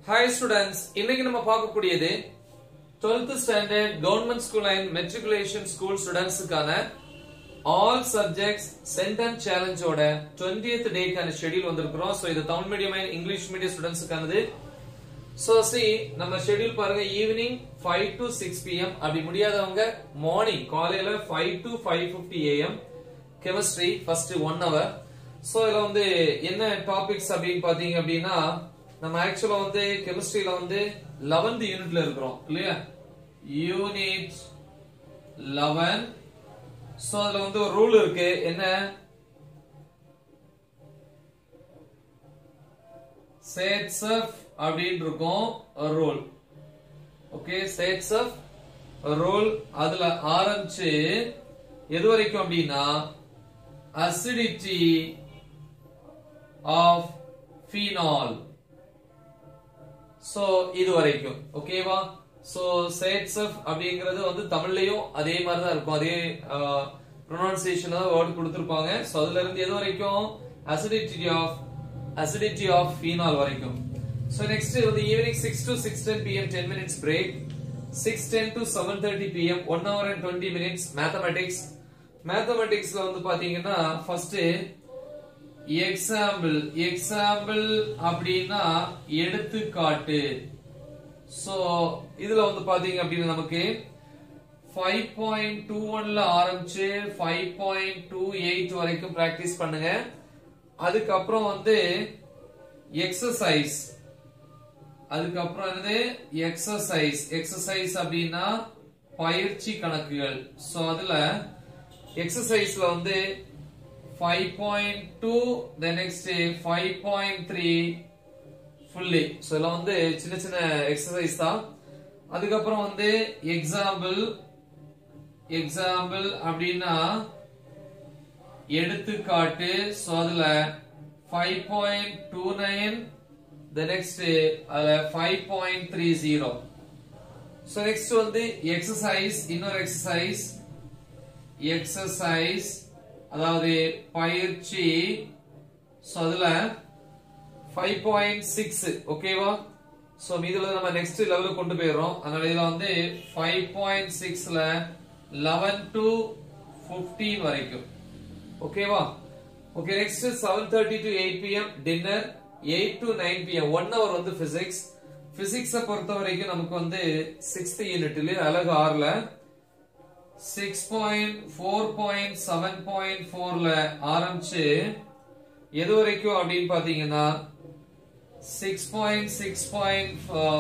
hi students இன்னைக்கு நம்ம பார்க்கக்கூடியது 12th standard government school and matriculation school ஸ்டூடெண்ட்ஸுக்கான ஆல் சப்ஜெக்ட்ஸ் சென்டென்ஸ் சேலஞ்சோட 20th டேக்கான ஷெட்யூல் வந்திருக்கிறோம் சோ இது Tamil medium and English medium ஸ்டூடெண்ட்ஸுக்கானது சோ சி நம்ம ஷெட்யூல் பாருங்க ஈவினிங் 5 டு 6 pm அப்படி முடியாதவங்க மார்னிங் காலையில 5 to 5:50 am chemistry first one hour so இதுல வந்து என்ன டாபிக்ஸ் அப்படின்னு பாத்தீங்க அப்படின்னா நம்ம ஆக்சுவலா வந்து கெமிஸ்ட்ரியில வந்து 11th யூனிட்ல இருக்கிறோம் இல்லையா யூனிட் 11 சோ அதுல வந்து ஒரு ரூல் இருக்கு என்ன sets of அப்படின்னு இருக்கும் rule okay sets of rule அதுல ஆரம்பிச்சு எது வரைக்கும் அப்படின்னா அசிடிட்டி ஆஃப் ஃபீனால் சோ இது வரைக்கும் ஓகேவா சோ சேட்ஸ் ஆஃப் அப்படிங்கிறது வந்து தமிழ்லயும் அதே மாதிரி தான் இருக்கும் அதே ப்ரொனன்சியேஷன் தான் வேர்ட் கொடுத்திருப்பாங்க சோ அதுல இருந்து எது வரைக்கும் acidity of acidity of phenol வரைக்கும் சோ நெக்ஸ்ட் வந்து evening 6 to 6:10 pm 10 minutes break 6:10 to 7:30 pm 1 hour and 20 minutes mathematics மேத்தமெட்டிக்ஸ்ல வந்து பாத்தீங்கன்னா ஃபர்ஸ்ட் எக்ஸாம்பிள் எக்ஸாம்பிள் அப்படின்னா எடுத்துக்காட்டு சோ இதுல வந்து பாத்தீங்க அப்படின்னா நமக்கு ஃபைவ் பாயிண்ட் டூ ஒன்ல ஆரம்பிச்சு ஃபைவ் பாயிண்ட் டூ எயிட் வரைக்கும் பிராக்டிஸ் பண்ணுங்க அதுக்கப்புறம் வந்து எக்ஸசைஸ் அதுக்கப்புறம் என்னது எக்ஸசைஸ் எக்ஸசைஸ் அப்படின்னா பயிற்சி கணக்குகள் சோ அதுல எக்ஸசைஸ்ல வந்து five point two the next five point three fully so இதெல்லாம் வந்து சின்ன சின்ன எக்ஸசைஸ் தான் அதுக்கப்புறம் வந்து எக்ஸாம்பிள் எக்ஸாம்பிள் அப்படின்னா எடுத்துக்காட்டு ஸோ அதுல five point two nine the next அதுல five point three zero so next வந்து எக்ஸசைஸ் இன்னொரு எக்ஸசைஸ் எக்ஸசைஸ் அதாவது பயிற்சி சோ அதுல ஃபைவ் பாயிண்ட் சிக்ஸ் ஓகேவா சோ இதுல நம்ம நெக்ஸ்ட் லெவலுக்கு கொண்டு போயிடுறோம் அதனால இதுல வந்து ஃபைவ் பாயிண்ட் சிக்ஸ்ல லெவன் டு பிப்டீன் வரைக்கும் ஓகேவா okay next seven thirty to eight PM dinner eight to nine PM one hour வந்து பிசிக்ஸ் பிசிக்ஸ பொறுத்த வரைக்கும் நமக்கு வந்து சிக்ஸ்த் யூனிட்ல அழகு ஆறுல six point four point seven point ஃபோர்ல ஆரம்பிச்சு எது வரைக்கும் அப்படின்னு பாத்தீங்கன்னா six point six point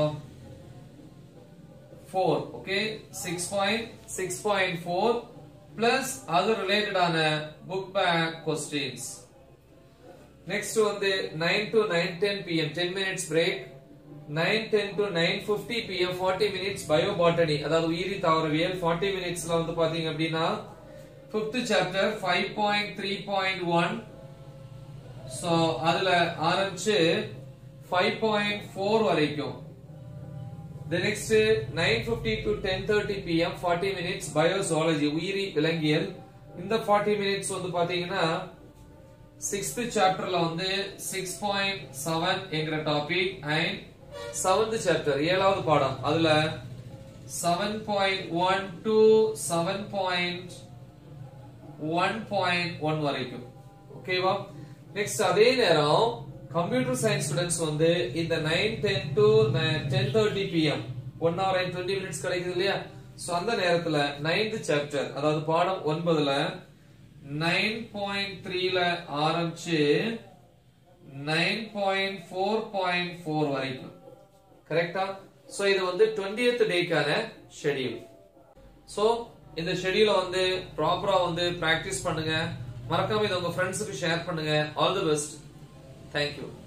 four okay six point six point four plus அது ரிலேட்டடான புக் பேக் கொஸ்டின்ஸ் நெக்ஸ்ட் வந்து nine to nine ten PM ten minutes break nine ten to nine fifty PM forty minutes biobotany அதாவது உயிரி தாவரவியல் forty மினிட்ஸ்ல வந்து பாத்தீங்க அப்படின்னா fifth chapter five point three point one so அதுல ஆரம்பிச்சு ஃபைவ் பாயிண்ட் ஃபோர் வரைக்கும் The next 9:50 to 10:30 pm 40 minutes biozoology உயிரி விலங்கியல் இந்த 40 minutes வந்து பாத்தீங்கன்னா சிக்ஸ்த் சாப்டர்ல வந்து சிக்ஸ் பாயிண்ட் செவன் என்கிற டாபிக் அண்ட் செவன்த் சாப்டர் ஏழாவது பாடம் அதுல seven point one to seven point one point one வரைக்கும் ஓகேவா நெக்ஸ்ட் அதே நேரம் கம்ப்யூட்டர் சயின்ஸ் ஸ்டூடெண்ட்ஸ் வந்து இந்த nine ten to ten thirty PM one hour and twenty minutes கிடைக்குது இல்லையா சோ அந்த நேரத்துல நைன்த் சாப்டர் அதாவது பாடம் ஒன்பதுல நைன் பாயிண்ட் த்ரீல ஆரம்பிச்சு nine point four point four வரைக்கும் கரெக்டா சோ இது வந்து டுவெண்ட்டியத் டேக்கான ஷெடியூல் சோ இந்த ஷெடியூல வந்து ப்ராப்பரா வந்து பிராக்டிஸ் பண்ணுங்க மறக்காம இதை உங்க ஃப்ரெண்ட்ஸுக்கு ஷேர் பண்ணுங்க ஆல் தி பெஸ்ட் தேங்க்யூ